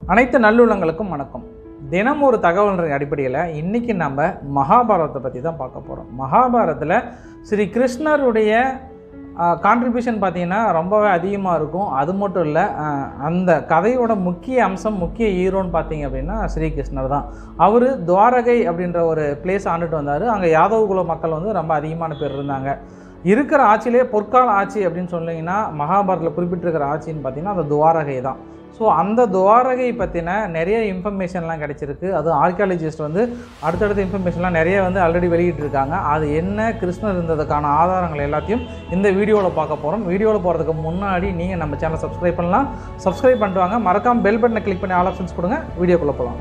அனைத்து நல்லுள்ளங்களுக்கும் வணக்கம் தினம் ஒரு தகவல் அடிப்படையில் இன்றைக்கி நம்ம மகாபாரதத்தை பற்றி தான் பார்க்க போகிறோம் மகாபாரதத்தில் ஸ்ரீ கிருஷ்ணருடைய கான்ட்ரிபியூஷன் பார்த்தீங்கன்னா ரொம்பவே அதிகமாக இருக்கும் அது மட்டும் இல்லை அந்த கதையோட முக்கிய அம்சம் முக்கிய ஹீரோன்னு பார்த்தீங்க அப்படின்னா ஸ்ரீகிருஷ்ணர் தான் அவர் துவாரகை அப்படின்ற ஒரு பிளேஸ் ஆண்டுட்டு வந்தார் அங்கே யாதவ குல மக்கள் வந்து ரொம்ப அதிகமான பேர் இருந்தாங்க இருக்கிற ஆட்சியிலே பொற்கால ஆட்சி அப்படின்னு சொன்னீங்கன்னா மகாபாரதத்தில் குறிப்பிட்டிருக்கிற ஆட்சின்னு பார்த்தீங்கன்னா அந்த துவாரகை தான் ஸோ அந்த துவாரகை பற்றின நிறைய இன்ஃபர்மேஷன்லாம் கிடச்சிருக்கு அது ஆர்கியாலஜிஸ்ட் வந்து அடுத்தடுத்த இன்ஃபர்மேஷன்லாம் நிறைய வந்து ஆல்ரெடி வெளியிட்டிருக்காங்க அது என்ன கிருஷ்ணர் இருந்ததுக்கான ஆதாரங்கள் எல்லாத்தையும் இந்த வீடியோவில் பார்க்க போகிறோம் வீடியோவில் போகிறதுக்கு முன்னாடி நீங்கள் நம்ம சேனலை சப்ஸ்கிரைப் பண்ணலாம் சப்ஸ்கிரைப் பண்ணிட்டு வாங்க மறக்காம பெல் பட்டனை கிளிக் பண்ணி ஆல் ஆப்ஷன்ஸ் கொடுங்க வீடியோக்குள்ளே போகலாம்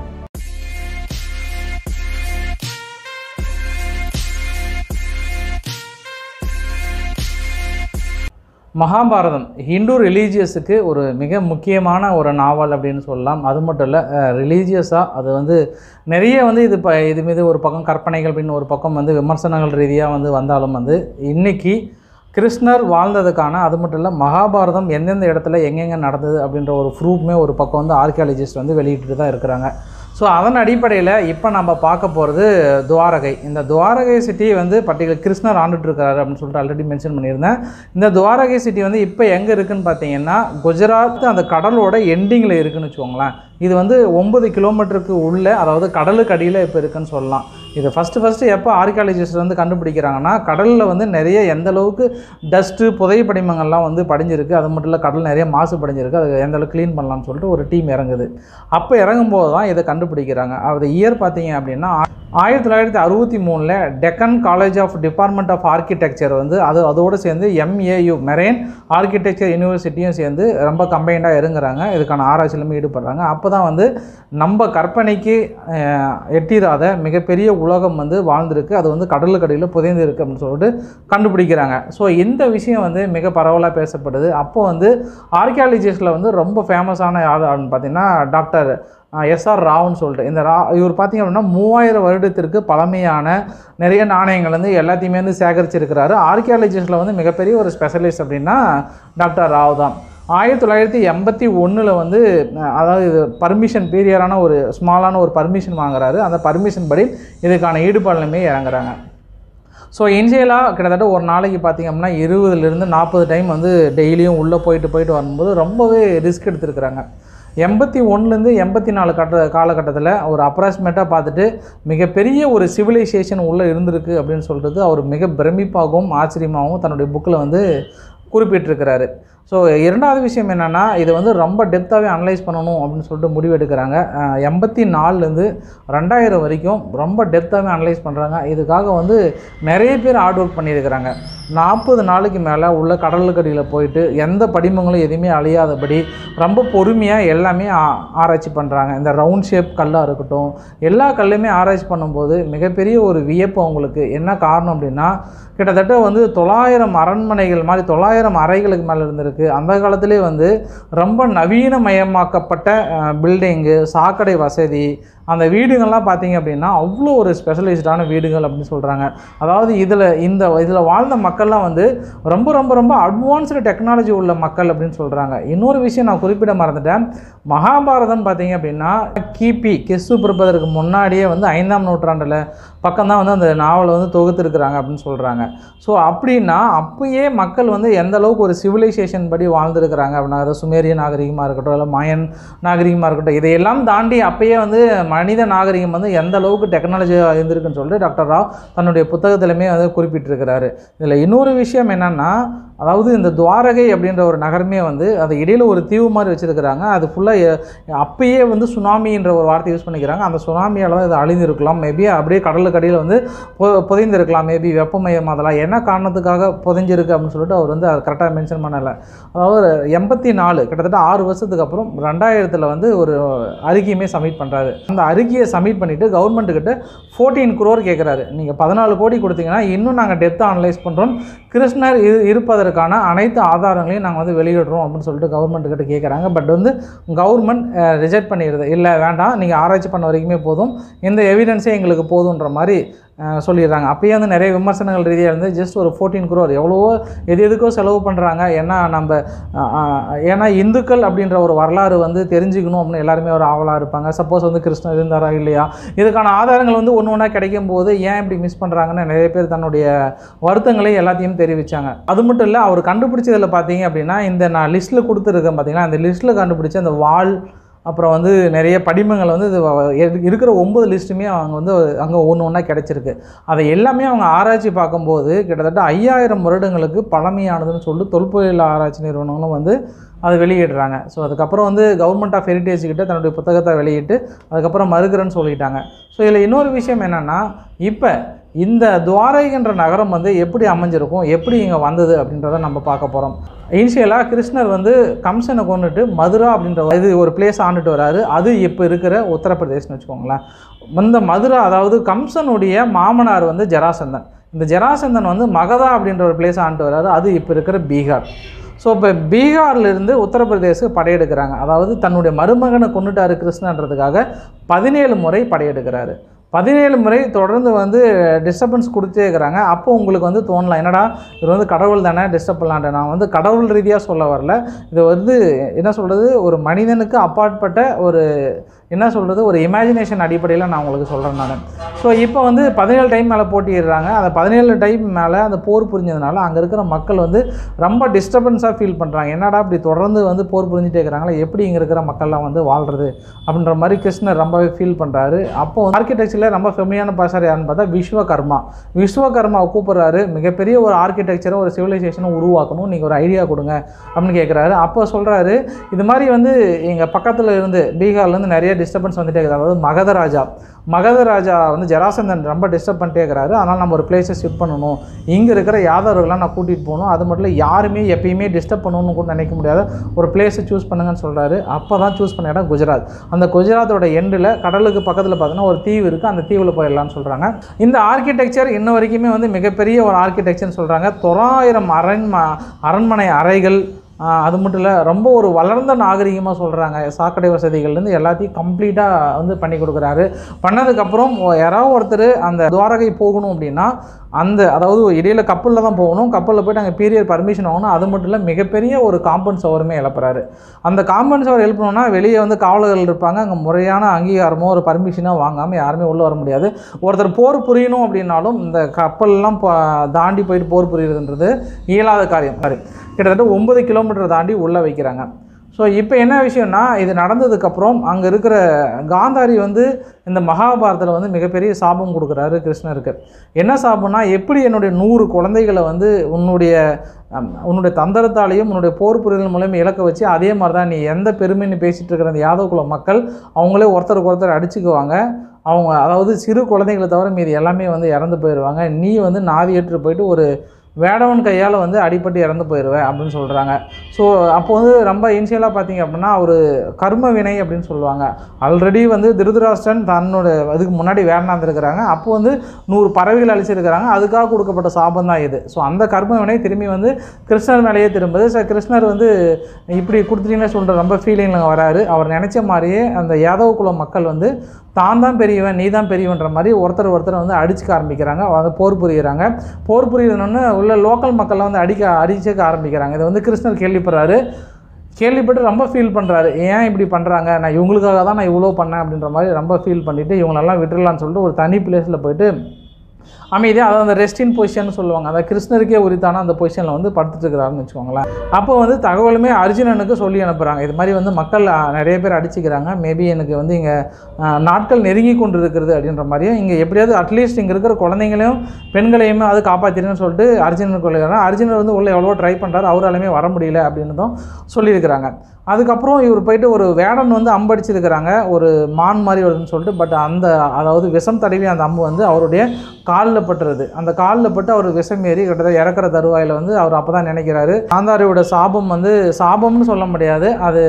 மகாபாரதம் ஹிந்து ரிலீஜியஸுக்கு ஒரு மிக முக்கியமான ஒரு நாவல் அப்படின்னு சொல்லலாம் அது மட்டும் இல்லை ரிலீஜியஸாக அது வந்து நிறைய வந்து இது ப இது மீது ஒரு பக்கம் கற்பனைகள் அப்படின்னு ஒரு பக்கம் வந்து விமர்சனங்கள் ரீதியாக வந்து வந்தாலும் வந்து இன்றைக்கி கிருஷ்ணர் வாழ்ந்ததுக்கான அது மட்டும் இல்லை மகாபாரதம் எந்தெந்த இடத்துல எங்கெங்கே நடந்தது அப்படின்ற ஒரு ப்ரூஃப்மே ஒரு பக்கம் வந்து ஆர்கியாலஜிஸ்ட் வந்து வெளியிட்டு தான் இருக்கிறாங்க ஸோ அதன் அடிப்படையில் இப்போ நம்ம பார்க்க போகிறது துவாரகை இந்த துவாரகை சிட்டி வந்து பர்டிகுலர் கிருஷ்ணர் ஆண்டுட்டு இருக்காரு அப்படின்னு சொல்லிட்டு ஆல்ரெடி மென்ஷன் பண்ணியிருந்தேன் இந்த துவாரகை சிட்டி வந்து இப்போ எங்கே இருக்குன்னு பார்த்தீங்கன்னா குஜராத் அந்த கடலோட எண்டிங்கில் இருக்குன்னு வச்சுக்கோங்களேன் இது வந்து ஒம்பது கிலோமீட்டருக்கு உள்ளே அதாவது கடலுக்கு அடியில் இப்போ இருக்குன்னு சொல்லலாம் இது ஃபஸ்ட்டு ஃபஸ்ட்டு எப்போ ஆர்கியாலஜிஸ்ட் வந்து கண்டுபிடிக்கிறாங்கன்னா கடலில் வந்து நிறைய எந்த அளவுக்கு டஸ்ட்டு புதை படிமங்கள்லாம் வந்து படிஞ்சிருக்கு அது மட்டும் இல்லை கடல் நிறைய மாசு படிஞ்சிருக்கு அது எந்த அளவுக்கு க்ளீன் பண்ணலாம்னு சொல்லிட்டு ஒரு டீம் இறங்குது அப்போ இறங்கும்போது தான் இதை கண்டுபிடிக்கிறாங்க அது இயர் பார்த்தீங்க அப்படின்னா ஆயிரத்தி தொள்ளாயிரத்தி அறுபத்தி மூணில் Deccan college of department of architecture வந்து அது அதோடு சேர்ந்து எம்ஏயு மெரெயின் ஆர்கிடெக்சர் யூனிவர்சிட்டியும் சேர்ந்து ரொம்ப கம்பைண்டாக இறங்குறாங்க இதுக்கான ஆராய்ச்சியிலுமே ஈடுபடுறாங்க அப்போ தான் வந்து நம்ம கற்பனைக்கு எட்டிராத மிகப்பெரிய உலகம் வந்து வாழ்ந்திருக்கு அது வந்து கடலுக்கு அடியில் புதைந்து இருக்குது அப்படின்னு சொல்லிட்டு கண்டுபிடிக்கிறாங்க ஸோ இந்த விஷயம் வந்து மிக பரவலாக பேசப்படுது அப்போ வந்து ஆர்கியாலஜிஸ்டில் வந்து ரொம்ப ஃபேமஸான ஆள் ஆள்னு பார்த்தீங்கன்னா டாக்டர் எஸ்ஆர் ராவ்னு சொல்லிட்டு இந்த ரா இவர் பார்த்திங்க அப்படின்னா மூவாயிரம் வருடத்திற்கு பழமையான நிறைய நாணயங்கள் வந்து எல்லாத்தையுமே வந்து சேகரிச்சிருக்கிறாரு ஆர்கியாலஜிஸ்டில் வந்து மிகப்பெரிய ஒரு ஸ்பெஷலிஸ்ட் அப்படின்னா டாக்டர் ராவ் தான் ஆயிரத்தி தொள்ளாயிரத்தி எண்பத்தி ஒன்றில் வந்து அதாவது இது பர்மிஷன் பீரியரான ஒரு ஸ்மாலான ஒரு பர்மிஷன் வாங்குறாரு அந்த பர்மிஷன் படி இதுக்கான ஈடுபாடுலையுமே இறங்குறாங்க ஸோ இனிஷியலாக கிட்டத்தட்ட ஒரு நாளைக்கு பார்த்திங்க அப்படின்னா இருபதுலேருந்து நாற்பது டைம் வந்து டெய்லியும் உள்ளே போயிட்டு போயிட்டு வரும்போது ரொம்பவே ரிஸ்க் எடுத்துருக்குறாங்க எண்பத்தி ஒன்றுலேருந்து எண்பத்தி நாலு கட்ட காலகட்டத்தில் ஒரு அப்ராக்சிமேட்டாக பார்த்துட்டு மிகப்பெரிய ஒரு சிவிலைசேஷன் உள்ளே இருந்திருக்கு அப்படின்னு சொல்கிறது அவர் மிக பிரமிப்பாகவும் ஆச்சரியமாகவும் தன்னுடைய புக்கில் வந்து குறிப்பிட்டிருக்கிறாரு ஸோ இரண்டாவது விஷயம் என்னென்னா இதை வந்து ரொம்ப டெப்த்தாகவே அனலைஸ் பண்ணணும் அப்படின்னு சொல்லிட்டு முடிவு எடுக்கிறாங்க எண்பத்தி நாலுலேருந்து ரெண்டாயிரம் வரைக்கும் ரொம்ப டெப்த்தாகவே அனலைஸ் பண்ணுறாங்க இதுக்காக வந்து நிறைய பேர் ஹார்ட் ஒர்க் பண்ணியிருக்கிறாங்க நாற்பது நாளைக்கு மேலே உள்ள கடலுக்கடியில் போயிட்டு எந்த படிமங்களும் எதுவுமே அழியாதபடி ரொம்ப பொறுமையாக எல்லாமே ஆராய்ச்சி பண்ணுறாங்க இந்த ரவுண்ட் ஷேப் கல்லாக இருக்கட்டும் எல்லா கல்லுமே ஆராய்ச்சி பண்ணும்போது மிகப்பெரிய ஒரு வியப்பு அவங்களுக்கு என்ன காரணம் அப்படின்னா கிட்டத்தட்ட வந்து தொள்ளாயிரம் அரண்மனைகள் மாதிரி தொள்ளாயிரம் அறைகளுக்கு மேலே இருந்திருக்கு அந்த காலத்திலே வந்து ரொம்ப நவீனமயமாக்கப்பட்ட பில்டிங்கு சாக்கடை வசதி அந்த வீடுகள்லாம் பார்த்தீங்க அப்படின்னா அவ்வளோ ஒரு ஸ்பெஷலைஸ்டான வீடுகள் அப்படின்னு சொல்கிறாங்க அதாவது இதில் இந்த இதில் வாழ்ந்த மக்கள்லாம் வந்து ரொம்ப ரொம்ப ரொம்ப அட்வான்ஸ்டு டெக்னாலஜி உள்ள மக்கள் அப்படின்னு சொல்கிறாங்க இன்னொரு விஷயம் நான் குறிப்பிட மறந்துட்டேன் மகாபாரதம் பார்த்தீங்க அப்படின்னா கிபி கிசு பிறப்பதற்கு முன்னாடியே வந்து ஐந்தாம் நூற்றாண்டில் பக்கம் தான் வந்து அந்த நாவலை வந்து தொகுத்துருக்குறாங்க அப்படின்னு சொல்கிறாங்க ஸோ அப்படின்னா அப்பயே மக்கள் வந்து எந்த அளவுக்கு ஒரு சிவிலைசேஷன் படி வாழ்ந்துருக்கிறாங்க அப்படின்னா அதாவது சுமேரிய நாகரிகமாக இருக்கட்டும் இல்லை மாயன் நாகரிகமாக இருக்கட்டும் இதையெல்லாம் தாண்டி அப்பயே வந்து மனித நாகரிகம் வந்து எந்த அளவுக்கு டெக்னாலஜியாக இருந்திருக்குன்னு சொல்லிட்டு டாக்டர் ராவ் தன்னுடைய புத்தகத்திலுமே வந்து குறிப்பிட்டிருக்கிறாரு இதில் இன்னொரு விஷயம் என்னென்னா அதாவது இந்த துவாரகை அப்படின்ற ஒரு நகரமே வந்து அது இடையில் ஒரு தீவு மாதிரி வச்சுருக்கிறாங்க அது ஃபுல்லாக அப்பயே வந்து சுனாமின்ற ஒரு வார்த்தை யூஸ் பண்ணிக்கிறாங்க அந்த சுனாமியால் தான் இது அழிந்திருக்கலாம் மேபி அப்படியே கடலுக்கு அடியில் வந்து பொ புதைந்திருக்கலாம் மேபி வெப்பமயம் அதெல்லாம் என்ன காரணத்துக்காக புதைஞ்சிருக்கு அப்படின்னு சொல்லிட்டு அவர் வந்து அதை கரெக்டாக மென்ஷன் பண்ணலை அதாவது எண்பத்தி நாலு கிட்டத்தட்ட ஆறு வருஷத்துக்கு அப்புறம் ரெண்டாயிரத்தில் வந்து ஒரு அறிக்கையுமே சப்மிட் பண்ணுறாரு அந்த அறிக்கையை சப்மிட் பண்ணிவிட்டு கவர்மெண்ட்டுக்கிட்ட ஃபோர்டீன் குரோர் கேட்குறாரு நீங்கள் பதினாலு கோடி கொடுத்தீங்கன்னா இன்னும் நாங்கள் டெப்த்தாக அனலைஸ் பண்ணுறோம் கிருஷ்ணர் இரு இருப்பதற்கு அதற்கான அனைத்து ஆதாரங்களையும் நாங்கள் வந்து வெளியிடுறோம் அப்படின்னு சொல்லிட்டு கவர்மெண்ட் கிட்ட கேட்குறாங்க பட் வந்து கவர்மெண்ட் ரிஜெக்ட் பண்ணிடுது இல்லை வேண்டாம் நீங்கள் ஆராய்ச்சி பண்ண வரைக்குமே போதும் இந்த எவிடன்ஸே எங்களுக்கு போதுன்ற மாதிரி அஹ், சொல்லிடுறாங்க அப்பயே வந்து நிறைய விமர்சனங்கள் ரீதியாக இருந்து ஜஸ்ட் ஒரு ஃபோர்டீன் குரோர் எவ்வளவோ எது எதுக்கோ செலவு பண்ணுறாங்க ஏன்னா நம்ம அஹ், அஹ், ஏன்னா இந்துக்கள் அப்படின்ற ஒரு வரலாறு வந்து தெரிஞ்சுக்கணும் அப்படின்னு எல்லாருமே ஒரு ஆவலாக இருப்பாங்க சப்போஸ் வந்து கிருஷ்ணர் இருந்தாரா இல்லையா இதுக்கான ஆதாரங்கள் வந்து ஒன்று ஒன்றா கிடைக்கும் போது ஏன் இப்படி மிஸ் பண்ணுறாங்கன்னு நிறைய பேர் தன்னுடைய வருத்தங்களை எல்லாத்தையும் தெரிவித்தாங்க அது மட்டும் இல்லை அவர் கண்டுபிடிச்சதில் பார்த்தீங்க அப்படின்னா இந்த நான் லிஸ்ட்டில் கொடுத்துருக்கேன் பார்த்தீங்கன்னா அந்த லிஸ்ட்டில் கண்டுபிடிச்ச அந்த வால் அப்புறம் வந்து நிறைய படிமங்கள் வந்து இது வ- இரு- இருக்கிற ஒம்பது லிஸ்ட்டுமே அவங்க வந்து அங்கே ஒன்று ஒன்றா கிடச்சிருக்கு அதை எல்லாமே அவங்க ஆராய்ச்சி பார்க்கும்போது கிட்டத்தட்ட ஐயாயிரம் வருடங்களுக்கு பழமையானதுன்னு சொல்லி தொல்பொருள் ஆராய்ச்சி நிறுவனங்களும் வந்து அதை வெளியிடுறாங்க ஸோ அதுக்கப்புறம் வந்து கவர்மெண்ட் ஆஃப் ஹெரிட்டேஜ் கிட்ட தன்னுடைய புத்தகத்தை வெளியிட்டு அதுக்கப்புறம் மறுக்கிறேன்னு சொல்லிட்டாங்க ஸோ இதில் இன்னொரு விஷயம் என்னென்னா இப்போ இந்த துவாரைகின்ற நகரம் வந்து எப்படி அமைஞ்சிருக்கும் எப்படி இங்கே வந்தது அப்படின்றத நம்ம பார்க்க போகிறோம் இனிஷியலாக கிருஷ்ணர் வந்து கம்சனை கொண்டுட்டு மதுரா அப்படின்ற இது ஒரு பிளேஸ் ஆண்டுட்டு வராரு அது இப்போ இருக்கிற உத்தரப்பிரதேஷ்னு வச்சுக்கோங்களேன் இந்த மதுரா அதாவது கம்சனுடைய மாமனார் வந்து ஜராசந்தன் இந்த ஜராசந்தன் வந்து மகதா அப்படின்ற ஒரு பிளேஸ் ஆண்டுட்டு வராரு அது இப்போ இருக்கிற பீகார் ஸோ இப்போ பீகார்லேருந்து உத்தரப்பிரதேசுக்கு படையெடுக்கிறாங்க அதாவது தன்னுடைய மருமகனை கொண்டுட்டாரு கிருஷ்ணன்றதுக்காக பதினேழு முறை படையெடுக்கிறாரு பதினேழு முறை தொடர்ந்து வந்து டிஸ்டர்பன்ஸ் கொடுத்தே இருக்கிறாங்க அப்போ உங்களுக்கு வந்து தோணலாம் என்னடா இவர் வந்து கடவுள் தானே டிஸ்டர்ப் பண்ணலான்ட்டு நான் வந்து கடவுள் ரீதியாக சொல்ல வரல இது வந்து என்ன சொல்கிறது ஒரு மனிதனுக்கு அப்பாற்பட்ட ஒரு என்ன சொல்கிறது ஒரு இமேஜினேஷன் அடிப்படையில் நான் உங்களுக்கு சொல்கிறேன் நான் ஸோ இப்போ வந்து பதினேழு டைம் மேலே போட்டிடுறாங்க அந்த பதினேழு டைம் மேலே அந்த போர் புரிஞ்சதுனால அங்கே இருக்கிற மக்கள் வந்து ரொம்ப டிஸ்டர்பன்ஸாக ஃபீல் பண்ணுறாங்க என்னடா இப்படி தொடர்ந்து வந்து போர் புரிஞ்சுட்டே இருக்கிறாங்களே எப்படி இங்கே இருக்கிற மக்கள்லாம் வந்து வாழ்கிறது அப்படின்ற மாதிரி கிருஷ்ணர் ரொம்பவே ஃபீல் பண்ணுறாரு அப்போ ஆர்கிடெக்சரில் ரொம்ப ஃபெமிலியான பாசர் யாருன்னு பார்த்தா விஸ்வகர்மா விஸ்வகர்மாவை கூப்பிட்றாரு மிகப்பெரிய ஒரு ஆர்கிடெக்சரும் ஒரு சிவிலைசேஷனும் உருவாக்கணும் நீங்கள் ஒரு ஐடியா கொடுங்க அப்படின்னு கேட்குறாரு அப்போ சொல்கிறாரு இது மாதிரி வந்து எங்கள் பக்கத்தில் இருந்து பீகார்லேருந்து நிறைய டிஸ்டர்பன்ஸ் வந்துட்டே இருக்குது அதாவது மகதராஜா மகதராஜா வந்து ஜராசந்தன் ரொம்ப டிஸ்டர்ப் பண்ணிட்டே இருக்கிறாரு அதனால் நம்ம ஒரு பிளேஸை ஷிஃப்ட் பண்ணணும் இங்கே இருக்கிற யாதவர்கள்லாம் நான் கூட்டிகிட்டு போகணும் அது மட்டும் இல்லை யாருமே எப்பயுமே டிஸ்டர்ப் பண்ணணும்னு கூட நினைக்க முடியாத ஒரு பிளேஸை சூஸ் பண்ணுங்கன்னு சொல்கிறாரு அப்போ தான் சூஸ் பண்ண இடம் குஜராத் அந்த குஜராத்தோட எண்டில் கடலுக்கு பக்கத்தில் பார்த்தீங்கன்னா ஒரு தீவு இருக்குது அந்த தீவில் போயிடலாம்னு சொல்கிறாங்க இந்த ஆர்கிடெக்சர் இன்ன வரைக்குமே வந்து மிகப்பெரிய ஒரு ஆர்கிடெக்சர்னு சொல்கிறாங்க தொள்ளாயிரம் அரண்ம அரண்மனை அறைகள் ஆஹ் அது மட்டும் இல்லை ரொம்ப ஒரு வளர்ந்த நாகரிகமாக சொல்கிறாங்க சாக்கடை வசதிகள்லேருந்து எல்லாத்தையும் கம்ப்ளீட்டாக வந்து பண்ணி கொடுக்குறாரு பண்ணதுக்கப்புறம் யாராவது ஒருத்தர் அந்த துவாரகை போகணும் அப்படின்னா அந்த அதாவது இடையில கப்பலில் தான் போகணும் கப்பலில் போயிட்டு அங்கே பீரியட் பர்மிஷன் வாங்கணும் அது மட்டும் இல்லை மிகப்பெரிய ஒரு காம்பவுண்ட் சவருமே எழுப்புறாரு அந்த காம்பவுண்ட் சவர் எழுப்பணும்னா வெளியே வந்து காவலர்கள் இருப்பாங்க அங்கே முறையான அங்கீகாரமோ ஒரு பர்மிஷனோ வாங்காமல் யாருமே உள்ளே வர முடியாது ஒருத்தர் போர் புரியணும் அப்படின்னாலும் இந்த கப்பல்லாம் பா- தாண்டி போயிட்டு போர் புரியுறதுன்றது இயலாத காரியம் சாரி கிட்டத்தட்ட ஒன்பது கிலோமீட்டர் தாண்டி உள்ளே வைக்கிறாங்க ஸோ இப்போ என்ன விஷயம்னா இது நடந்ததுக்கப்புறம் அங்கே இருக்கிற காந்தாரி வந்து இந்த மகாபாரதத்தில் வந்து மிகப்பெரிய சாபம் கொடுக்குறாரு கிருஷ்ணருக்கு என்ன சாபம்னா எப்படி என்னுடைய நூறு குழந்தைகளை வந்து உன்னுடைய அம், உன்னுடைய தந்திரத்தாலையும் உன்னுடைய போர் புரிதல் மூலம் இழக்க வச்சு அதே மாதிரி தான் நீ எந்த பெருமைன்னு பேசிகிட்டு இருக்கிற அந்த யாதவ குல மக்கள் அவங்களே ஒருத்தருக்கு ஒருத்தர் அடிச்சுக்குவாங்க அவங்க அதாவது சிறு குழந்தைகளை தவிர மீதி எல்லாமே வந்து இறந்து போயிடுவாங்க நீ வந்து நாதி ஏற்று போயிட்டு ஒரு வேடவன் கையால் வந்து அடிபட்டு இறந்து போயிடுவேன் அப்படின்னு சொல்கிறாங்க ஸோ அப்போ வந்து ரொம்ப இனிஷியலாக பார்த்தீங்க அப்படின்னா ஒரு கர்ம வினை அப்படின்னு சொல்லுவாங்க ஆல்ரெடி வந்து திருதராஷ்டிரன் தன்னோட அதுக்கு முன்னாடி வேண்டாந்து இருக்கிறாங்க அப்போ வந்து நூறு பறவைகள் அழிச்சிருக்கிறாங்க அதுக்காக கொடுக்கப்பட்ட சாபம் தான் இது ஸோ அந்த கர்ம வினை திரும்பி வந்து கிருஷ்ணர் மேலேயே திரும்புது ஸோ கிருஷ்ணர் வந்து இப்படி கொடுத்துட்டீங்கன்னு சொல்கிற ரொம்ப ஃபீலிங்கில் வராரு அவர் நினச்ச மாதிரியே அந்த யாதவ குல மக்கள் வந்து தான் தான் பெரியவன் நீ தான் பெரியவன்ற மாதிரி ஒருத்தர் ஒருத்தர் வந்து அடிச்சுக்க ஆரம்பிக்கிறாங்க வந்து போர் புரியுறாங்க போர் புரியணுன்னு உள்ள லோக்கல் மக்கள்லாம் வந்து அடிக்க அடிச்சுக்க ஆரம்பிக்கிறாங்க இதை வந்து கிருஷ்ணர் கேள்விப்படுறாரு கேள்விப்பட்டு ரொம்ப ஃபீல் பண்ணுறாரு ஏன் இப்படி பண்ணுறாங்க நான் இவங்களுக்காக தான் நான் இவ்வளோ பண்ணேன் அப்படின்ற மாதிரி ரொம்ப ஃபீல் பண்ணிவிட்டு இவங்களெல்லாம் விட்டுறலான்னு சொல்லிட்டு ஒரு தனி பிளேஸில் போயிட்டு அமைதியாக அதாவது அந்த ரெஸ்டின் பொசிஷன் சொல்லுவாங்க அந்த கிருஷ்ணருக்கே உரித்தான அந்த பொசிஷனில் வந்து படுத்துட்டு இருக்கிறாருன்னு வச்சுக்கோங்களேன் அப்போ வந்து தகவலுமே அர்ஜுனனுக்கு சொல்லி அனுப்புகிறாங்க இது மாதிரி வந்து மக்கள் அஹ், நிறைய பேர் அடிச்சுக்கிறாங்க மேபி எனக்கு வந்து இங்கே நாட்கள் நெருங்கி கொண்டு இருக்கிறது அப்படின்ற மாதிரியும் இங்கே எப்படியாவது அட்லீஸ்ட் இங்கே இருக்கிற குழந்தைங்களையும் பெண்களையுமே அது காப்பாற்றிருன்னு சொல்லிட்டு அர்ஜுனனுக்கு சொல்லிடுறாங்க அர்ஜுனர் வந்து உள்ள எவ்வளோ ட்ரை பண்ணுறாரு அவராலுமே வர முடியல அப்படின்னதும் சொல்லியிருக்கிறாங்க அதுக்கப்புறம் இவர் போயிட்டு ஒரு வேடன் வந்து அம்படிச்சிருக்கிறாங்க ஒரு மான் மாதிரி வருதுன்னு சொல்லிட்டு பட் அந்த அதாவது விஷம் தடவி அந்த அம்பு வந்து அவருடைய காலில் பட்டுறது அந்த காலில் பட்டு அவர் விஷம் ஏறி கிட்டத்தட்ட இறக்குற தருவாயில் வந்து அவர் அப்போ தான் நினைக்கிறாரு காந்தாரியோட சாபம் வந்து சாபம்னு சொல்ல முடியாது அது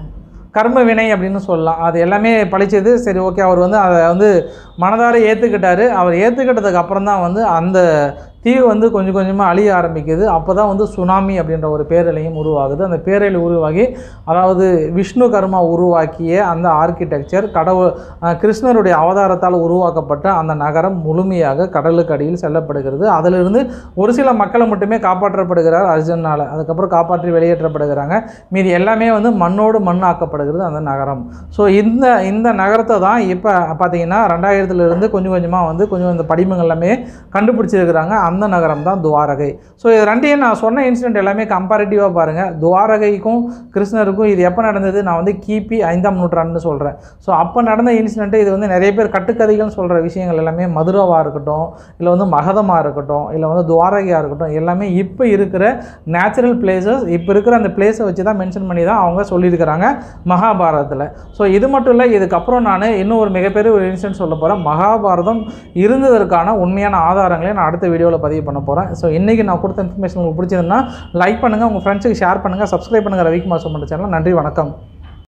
கர்ம வினை அப்படின்னு சொல்லலாம் அது எல்லாமே பழிச்சது சரி ஓகே அவர் வந்து அதை வந்து மனதார ஏற்றுக்கிட்டாரு அவர் ஏற்றுக்கிட்டதுக்கு அப்புறம் தான் வந்து அந்த தீவு வந்து கொஞ்சம் கொஞ்சமாக அழிய ஆரம்பிக்குது அப்போ தான் வந்து சுனாமி அப்படின்ற ஒரு பேரலையும் உருவாகுது அந்த பேரலை உருவாகி அதாவது விஷ்ணு கர்மா உருவாக்கிய அந்த ஆர்கிடெக்சர் கடவுள் அஹ், கிருஷ்ணருடைய அவதாரத்தால் உருவாக்கப்பட்ட அந்த நகரம் முழுமையாக கடலுக்கு அடியில் செல்லப்படுகிறது அதிலிருந்து ஒரு சில மக்களை மட்டுமே காப்பாற்றப்படுகிறார் அர்ஜுனால் அதுக்கப்புறம் காப்பாற்றி வெளியேற்றப்படுகிறாங்க மீதி எல்லாமே வந்து மண்ணோடு மண் ஆக்கப்படுகிறது அந்த நகரம் ஸோ இந்த இந்த நகரத்தை தான் இப்போ பார்த்தீங்கன்னா ரெண்டாயிரத்துலேருந்து கொஞ்சம் கொஞ்சமாக வந்து கொஞ்சம் இந்த படிமங்கள் எல்லாமே கண்டுபிடிச்சிருக்கிறாங்க அந்த நகரம் தான் துவாரகை ஸோ இது ரெண்டையும் நான் சொன்ன இன்சிடென்ட் எல்லாமே கம்பேரிட்டிவாக பாருங்கள் துவாரகைக்கும் கிருஷ்ணருக்கும் இது எப்போ நடந்தது நான் வந்து கிபி ஐந்தாம் நூற்றாண்டுன்னு சொல்கிறேன் ஸோ அப்போ நடந்த இன்சிடென்ட்டு இது வந்து நிறைய பேர் கட்டுக்கதைகள்னு சொல்கிற விஷயங்கள் எல்லாமே மதுராவாக இருக்கட்டும் இல்லை வந்து மகதமாக இருக்கட்டும் இல்லை வந்து துவாரகையாக இருக்கட்டும் எல்லாமே இப்போ இருக்கிற நேச்சுரல் பிளேசஸ் இப்போ இருக்கிற அந்த பிளேஸை வச்சு தான் மென்ஷன் பண்ணி தான் அவங்க சொல்லியிருக்கிறாங்க மகாபாரதத்தில் ஸோ இது மட்டும் இல்லை இதுக்கப்புறம் நான் இன்னும் ஒரு மிகப்பெரிய ஒரு இன்சிடென்ட் சொல்ல போகிறேன் மகாபாரதம் இருந்ததற்கான உண்மையான ஆதாரங்களை நான் அடுத்த வீடியோவில் பதிவு பண்ண போகிறேன் ஸோ இன்றைக்கி நான் கொடுத்த இன்ஃபர்மேஷன் உங்களுக்கு பிடிச்சதுன்னா லைக் பண்ணுங்கள் உங்கள் ஃப்ரெண்ட்ஸுக்கு ஷேர் பண்ணுங்கள் சப்ஸ்கிரைப் பண்ணுங்கள் ரவிக்குமார் சொம்மட்ட சேனல் நன்றி வணக்கம்